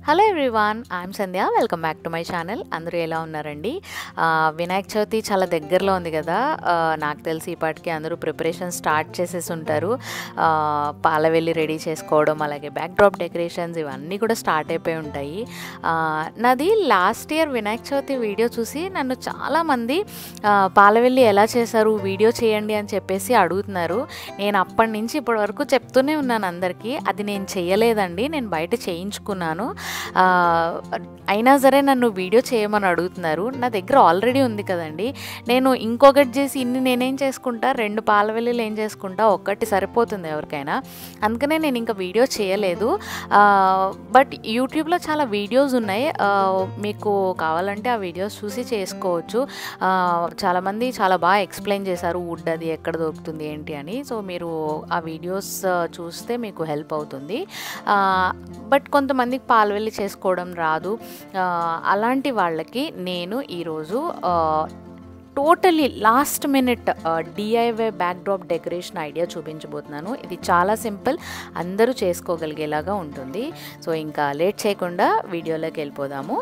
hello everyone I'm Sandhya welcome back to my channel అందరూ ఎలా ఉన్నారండి ఆ, వినాయక చవితి చాలా దగ్గరలో ఉంది కదా ఆ, నాకు తెలిసి ఇప్పటికి అందరూ ప్రిపరేషన్ స్టార్ట్ చేసేసి ఉంటారు ఆ, పాలవెల్లి రెడీ చేసుకోవడం అలాగే బ్యాక్ డ్రాప్ డెకరేషన్స్ ఇవన్నీ కూడా స్టార్ట్ అయిపోయి ఉంటాయి ఆ, నాది last year Vinayaka Chavithi video చూసి నన్ను చాలామంది ఆ, పాలవెల్లి ఎలా చేశారు వీడియో చేయండి అని చెప్పేసి అడుగుతున్నారు నేను అప్పటి నుంచి ఇప్పటి వరకు చెప్తూనే ఉన్నాను అందరికీ అది నేను చేయలేదండి నేను బయట చేయించుకున్నాను ఆ, అయినా సరే నన్ను వీడియో చేయమని అడుగుతున్నారు నా దగ్గర ఆల్రెడీ ఉంది కదండి నేను ఇంకొకటి చేసి ఇన్ని నేనేం చేసుకుంటా రెండు పాలవెల్లిలు ఏం చేసుకుంటా ఒక్కటి సరిపోతుంది ఎవరికైనా అందుకనే నేను ఇంకా వీడియో చేయలేదు ఆ, బట్ యూట్యూబ్లో చాలా వీడియోస్ ఉన్నాయి ఆ, మీకు కావాలంటే ఆ వీడియోస్ చూసి చేసుకోవచ్చు ఆ, చాలామంది చాలా బాగా ఎక్స్ప్లెయిన్ చేశారు వుడ్ అది ఎక్కడ దొరుకుతుంది ఏంటి అని సో మీరు ఆ వీడియోస్ ఆ, చూస్తే మీకు హెల్ప్ అవుతుంది ఆ, బట్ కొంతమందికి పాలవెల్లి చేసుకోవడం రాదు ఆ, అలాంటి వాళ్ళకి నేను ఈరోజు ఆ, totally last minute DIY backdrop decoration idea చూపించబోతున్నాను ఇది చాలా సింపుల్ అందరూ చేసుకోగలిగేలాగా ఉంటుంది సో ఇంకా లేట్ చేయకుండా వీడియోలోకి వెళ్ళిపోదాము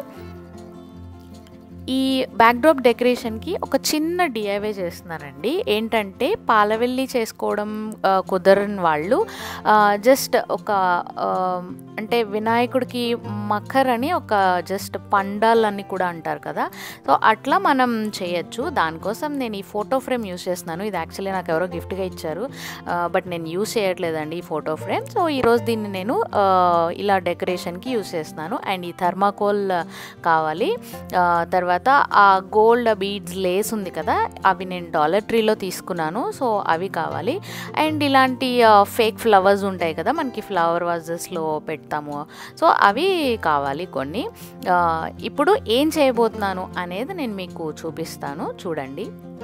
ఈ బ్యాక్డ్రాప్ డెకరేషన్కి ఒక చిన్న డిఐవై చేస్తున్నానండి ఏంటంటే పాలవెల్లి చేసుకోవడం ఆ, కుదరని వాళ్ళు జస్ట్ ఒక ఆ, అంటే వినాయకుడికి మఖర్ అని ఒక జస్ట్ పండాల్ అని కూడా అంటారు కదా సో అట్లా మనం చేయొచ్చు దానికోసం నేను ఈ ఫోటో ఫ్రేమ్ యూస్ చేస్తున్నాను ఇది యాక్చువల్లీ నాకు ఎవరో గిఫ్ట్గా ఇచ్చారు బట్ నేను యూస్ చేయట్లేదండి ఈ ఫోటో ఫ్రేమ్ సో ఈరోజు దీన్ని నేను ఆ, ఇలా డెకరేషన్కి యూస్ చేస్తున్నాను అండ్ ఈ థర్మాకోల్ కావాలి ఆ, తర్వాత ఆ గోల్డ్ బీడ్స్ లేస్ ఉంది కదా అవి నేను డాలర్ ట్రీలో తీసుకున్నాను సో అవి కావాలి అండ్ ఇలాంటి ఫేక్ ఫ్లవర్స్ ఉంటాయి కదా మనకి ఫ్లవర్ వాజెస్లో పెడతాము సో అవి కావాలి కొన్ని ఆ, ఇప్పుడు ఏం చేయబోతున్నాను అనేది నేను మీకు చూపిస్తాను చూడండి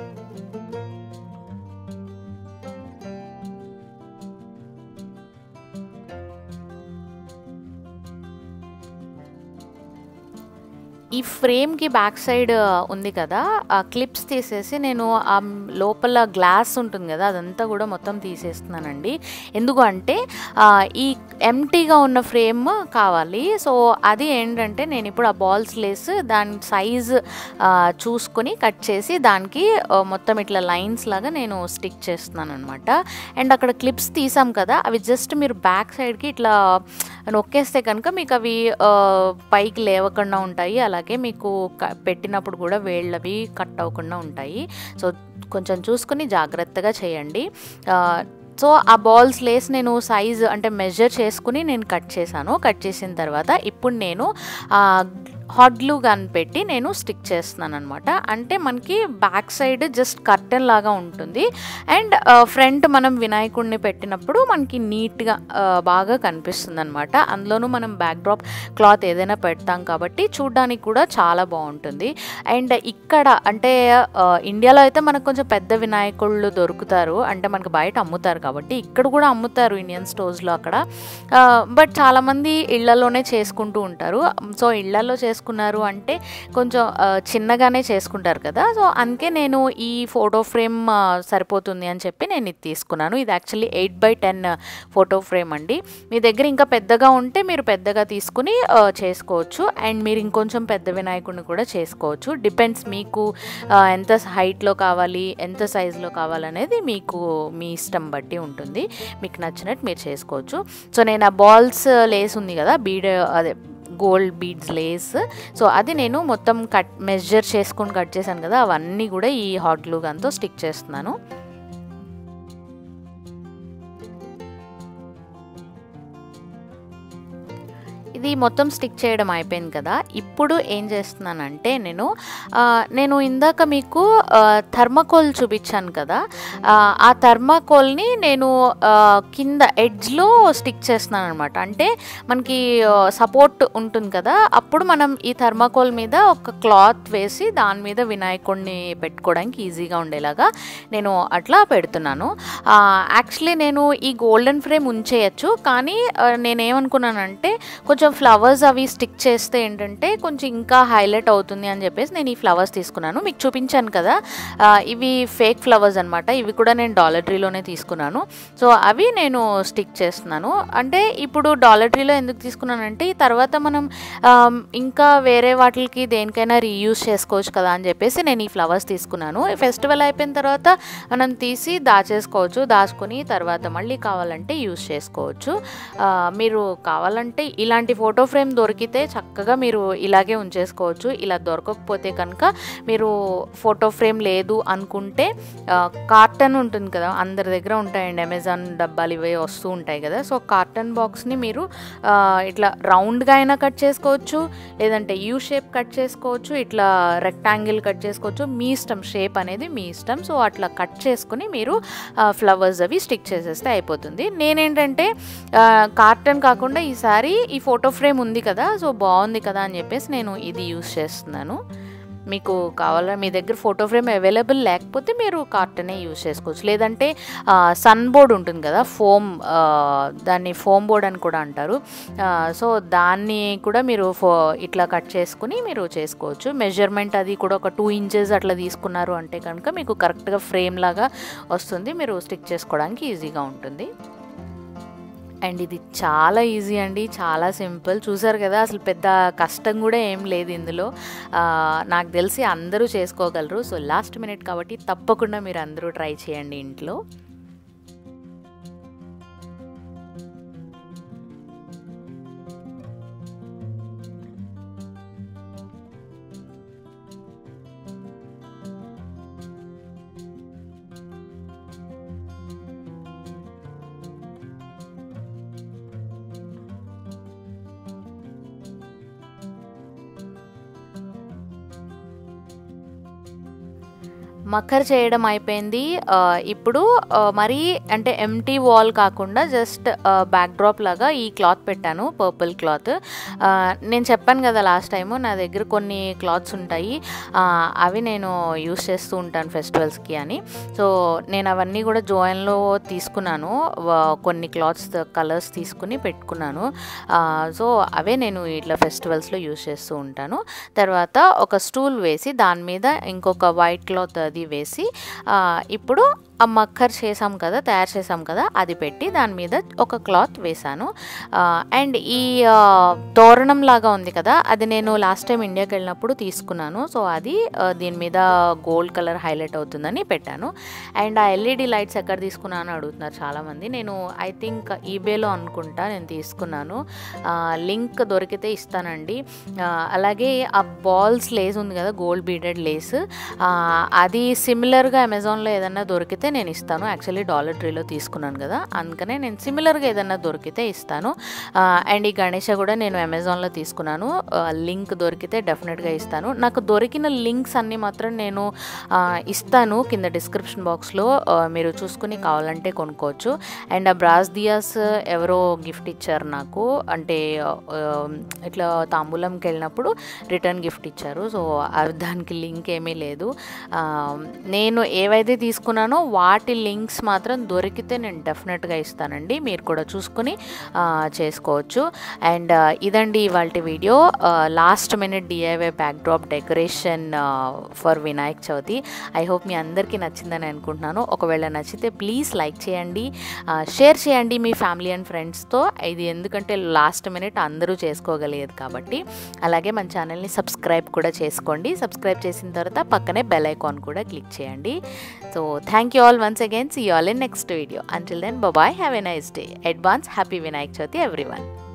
ఈ ఫ్రేమ్కి బ్యాక్ సైడ్ ఉంది కదా ఆ క్లిప్స్ తీసేసి నేను ఆ లోపల గ్లాస్ ఉంటుంది కదా అదంతా కూడా మొత్తం తీసేస్తున్నానండి ఎందుకు అంటే ఆ, ఈ ఎంటీగా ఉన్న ఫ్రేమ్ కావాలి సో అది ఏంటంటే నేను ఇప్పుడు ఆ బాల్స్ లేస్ దాని సైజ్ చూసుకొని కట్ చేసి దానికి ఆ, మొత్తం ఇట్లా లైన్స్ లాగా నేను స్టిక్ చేస్తున్నాను అనమాట అండ్ అక్కడ క్లిప్స్ తీసాం కదా అవి జస్ట్ మీరు బ్యాక్ సైడ్కి ఇట్లా నొక్కేస్తే కనుక మీకు అవి ఆ, పైకి లేవకుండా ఉంటాయి అలాగే మీకు క- పెట్టినప్పుడు కూడా వేళ్ళవి కట్ అవ్వకుండా ఉంటాయి సో కొంచెం చూసుకొని జాగ్రత్తగా చేయండి ఆ, సో ఆ బాల్స్ లేస్ నేను సైజ్ అంటే మెజర్ చేసుకుని నేను కట్ చేశాను కట్ చేసిన తర్వాత ఇప్పుడు నేను హాట్ గ్లూ గన్ పెట్టి నేను స్టిక్ చేస్తున్నాను అనమాట అంటే మనకి బ్యాక్ సైడ్ జస్ట్ కర్టెన్ లాగా ఉంటుంది అండ్ ఫ్రంట్ మనం వినాయకుడిని పెట్టినప్పుడు మనకి నీట్గా బాగా కనిపిస్తుంది అనమాట అందులోనూ మనం బ్యాక్ డ్రాప్ క్లాత్ ఏదైనా పెడతాం కాబట్టి చూడ్డానికి కూడా చాలా బాగుంటుంది అండ్ ఇక్కడ అంటే ఆ, ఇండియాలో అయితే మనకు కొంచెం పెద్ద వినాయకుళ్ళు దొరుకుతారు అంటే మనకు బయట అమ్ముతారు కాబట్టి ఇక్కడ కూడా అమ్ముతారు ఇండియన్ స్టోర్స్లో అక్కడ బట్ చాలామంది ఇళ్లలోనే చేసుకుంటూ ఉంటారు సో ఇళ్లలో చేసుకున్నారు అంటే కొంచెం ఆ, చిన్నగానే చేసుకుంటారు కదా సో అందుకే నేను ఈ ఫోటో ఫ్రేమ్ ఆ, సరిపోతుంది అని చెప్పి నేను ఇది తీసుకున్నాను ఇది actually eight by ten photo frame అండి మీ దగ్గర ఇంకా పెద్దగా ఉంటే మీరు పెద్దగా తీసుకుని ఆ, చేసుకోవచ్చు అండ్ మీరు ఇంకొంచెం పెద్ద వినాయకుడిని కూడా చేసుకోవచ్చు డిపెండ్స్ మీకు ఆ, ఎంత హైట్లో కావాలి ఎంత సైజులో కావాలనేది మీకు మీ ఇష్టం బట్టి ఉంటుంది మీకు నచ్చినట్టు మీరు చేసుకోవచ్చు సో నేను ఆ బాల్స్ లేస్ ఉంది కదా బీడ్ అదే గోల్డ్ బీడ్స్ లేస్ సో అది నేను మొత్తం కట్ మెజర్ చేసుకొని కట్ చేశాను కదా అవన్నీ కూడా ఈ హాట్ గ్లూ గన్తో స్టిక్ చేస్తున్నాను ఇది మొత్తం స్టిక్ చేయడం అయిపోయింది కదా ఇప్పుడు ఏం చేస్తున్నానంటే నేను ఆ, నేను ఇందాక మీకు థర్మకోల్ చూపించాను కదా ఆ, ఆ థర్మాకోల్ని నేను ఆ, కింద ఎడ్జ్లో స్టిక్ చేస్తున్నాను అనమాట అంటే మనకి సపోర్ట్ ఉంటుంది కదా అప్పుడు మనం ఈ థర్మాకోల్ మీద ఒక క్లాత్ వేసి దాని మీద వినాయకుడిని పెట్టుకోవడానికి ఈజీగా ఉండేలాగా నేను అట్లా పెడుతున్నాను యాక్చువల్లీ నేను ఈ గోల్డెన్ ఫ్రేమ్ ఉంచేయచ్చు కానీ ఆ, నేనేమనుకున్నానంటే కొంచెం ఫ్లవర్స్ అవి స్టిక్ చేస్తే ఏంటంటే కొంచెం ఇంకా హైలైట్ అవుతుంది అని చెప్పేసి నేను ఈ ఫ్లవర్స్ తీసుకున్నాను మీకు చూపించాను కదా ఆ, ఇవి ఫేక్ ఫ్లవర్స్ అనమాట ఇవి కూడా నేను డాలర్ ట్రీలోనే తీసుకున్నాను సో అవి నేను స్టిక్ చేస్తున్నాను అంటే ఇప్పుడు డాలర్ ట్రీలో ఎందుకు తీసుకున్నానంటే ఈ తర్వాత మనం ఆమ్, ఇంకా వేరే వాటికి దేనికైనా రీయూజ్ చేసుకోవచ్చు కదా అని చెప్పేసి నేను ఈ ఫ్లవర్స్ తీసుకున్నాను ఫెస్టివల్ అయిపోయిన తర్వాత మనం తీసి దాచేసుకోవచ్చు దాచుకొని తర్వాత మళ్ళీ కావాలంటే యూజ్ చేసుకోవచ్చు ఆ, మీరు కావాలంటే ఇలాంటి ఫోటో ఫ్రేమ్ దొరికితే చక్కగా మీరు ఇలాగే ఉంచేసుకోవచ్చు ఇలా దొరకకపోతే కనుక మీరు ఫోటో ఫ్రేమ్ లేదు అనుకుంటే కార్టన్ ఉంటుంది కదా అందరి దగ్గర ఉంటాయండి అమెజాన్ డబ్బాలు ఇవే వస్తూ ఉంటాయి కదా సో కార్టన్ బాక్స్ని మీరు ఆ, ఇట్లా రౌండ్గా అయినా కట్ చేసుకోవచ్చు లేదంటే యూ షేప్ కట్ చేసుకోవచ్చు ఇట్లా రెక్టాంగిల్ కట్ చేసుకోవచ్చు మీ ఇష్టం షేప్ అనేది మీ ఇష్టం సో అట్లా కట్ చేసుకుని మీరు ఫ్లవర్స్ అవి స్టిక్ చేసేస్తే అయిపోతుంది నేనేంటంటే కార్టన్ కాకుండా ఈసారి ఈ ఫోటో ఫ్రేమ్ ఉంది కదా సో బాగుంది కదా అని చెప్పేసి నేను ఇది యూస్ చేస్తున్నాను మీకు కావాలా మీ దగ్గర ఫోటో ఫ్రేమ్ అవైలబుల్ లేకపోతే మీరు కార్టనే యూజ్ చేసుకోవచ్చు లేదంటే సన్ బోర్డ్ ఉంటుంది కదా ఫోమ్ దాన్ని ఫోమ్ బోర్డ్ అని కూడా అంటారు ఆ, సో దాన్ని కూడా మీరు ఫో ఇట్లా కట్ చేసుకుని మీరు చేసుకోవచ్చు మెజర్మెంట్ అది కూడా ఒక టూ ఇంచెస్ అట్లా తీసుకున్నారు అంటే కనుక మీకు కరెక్ట్గా ఫ్రేమ్ లాగా వస్తుంది మీరు స్టిక్ చేసుకోవడానికి ఈజీగా ఉంటుంది అండ్ ఇది చాలా ఈజీ అండి చాలా సింపుల్ చూసారు కదా అసలు పెద్ద కష్టం కూడా ఏం లేదు ఇందులో ఆ, నాకు తెలిసి అందరూ చేసుకోగలరు సో లాస్ట్ మినిట్ కాబట్టి తప్పకుండా మీరు అందరూ ట్రై చేయండి ఇంట్లో మక్కర్ చేయడం అయిపోయింది ఆ, ఇప్పుడు ఆ, మరీ అంటే ఎంటీ వాల్ కాకుండా జస్ట్ బ్యాక్ డ్రాప్ లాగా ఈ క్లాత్ పెట్టాను పర్పుల్ క్లాత్ ఆ, నేను చెప్పాను కదా లాస్ట్ టైము నా దగ్గర కొన్ని క్లాత్స్ ఉంటాయి ఆ, అవి నేను యూస్ చేస్తూ ఉంటాను ఫెస్టివల్స్కి అని సో నేను అవన్నీ కూడా జోయిన్లో తీసుకున్నాను వ- కొన్ని క్లాత్స్ కలర్స్ తీసుకుని పెట్టుకున్నాను ఆ, సో అవే నేను ఇట్లా ఫెస్టివల్స్లో యూస్ చేస్తూ ఉంటాను తర్వాత ఒక స్టూల్ వేసి దాని మీద ఇంకొక వైట్ క్లాత్ అది వేసి ఆ, ఇప్పుడు ఆ మక్కర్ చేసాం కదా తయారు చేసాం కదా అది పెట్టి దాని మీద ఒక క్లాత్ వేశాను అండ్ ఈ ఆ, తోరణం లాగా ఉంది కదా అది నేను లాస్ట్ టైం ఇండియాకి వెళ్ళినప్పుడు తీసుకున్నాను సో అది ఆ, దీని మీద గోల్డ్ కలర్ హైలైట్ అవుతుందని పెట్టాను అండ్ ఆ ఎల్ఈడి లైట్స్ ఎక్కడ తీసుకున్నాను అని అడుగుతున్నారు చాలామంది నేను ఐ థింక్ ఈబేలో అనుకుంటా నేను తీసుకున్నాను లింక్ దొరికితే ఇస్తానండి ఆ, అలాగే ఆ బాల్స్ లేస్ ఉంది కదా గోల్డ్ బీడెడ్ లేస్ అది సిమిలర్గా అమెజాన్లో ఏదన్నా దొరికితే నేను ఇస్తాను యాక్చువల్లీ డాలర్ ట్రీలో తీసుకున్నాను కదా అందుకనే నేను సిమిలర్గా ఏదన్నా దొరికితే ఇస్తాను అండ్ ఈ గణేష కూడా నేను అమెజాన్లో తీసుకున్నాను లింక్ దొరికితే డెఫినెట్గా ఇస్తాను నాకు దొరికిన లింక్స్ అన్నీ మాత్రం నేను ఆ, ఇస్తాను కింద డిస్క్రిప్షన్ బాక్స్లో మీరు చూసుకుని కావాలంటే కొనుక్కోవచ్చు అండ్ ఆ బ్రాస్ దియాస్ ఎవరో గిఫ్ట్ ఇచ్చారు నాకు అంటే ఆ, ఇట్లా తాంబూలంకి వెళ్ళినప్పుడు రిటర్న్ గిఫ్ట్ ఇచ్చారు సో అవి దానికి లింక్ ఏమీ లేదు ఆ, నేను ఏవైతే తీసుకున్నానో వాటి లింక్స్ మాత్రం దొరికితే నేను డెఫినెట్గా ఇస్తానండి మీరు కూడా చూసుకుని ఆ, చేసుకోవచ్చు అండ్ ఆ, ఇదండి ఇవాళ video last minute DIY backdrop decoration for Vinayak Chavithi I hope మీ అందరికీ నచ్చిందని అనుకుంటున్నాను ఒకవేళ నచ్చితే ప్లీజ్ లైక్ చేయండి షేర్ చేయండి మీ ఫ్యామిలీ అండ్ ఫ్రెండ్స్తో ఇది ఎందుకంటే లాస్ట్ మినిట్ అందరూ చేసుకోగలిగేది కాబట్టి అలాగే మన ఛానల్ని సబ్స్క్రైబ్ కూడా చేసుకోండి సబ్స్క్రైబ్ చేసిన తర్వాత పక్కనే బెల్ ఐకాన్ కూడా క్లిక్ చేయండి so thank you all once again see all in next video until then bye have a nice day advance happy Vinayak Chavithi every one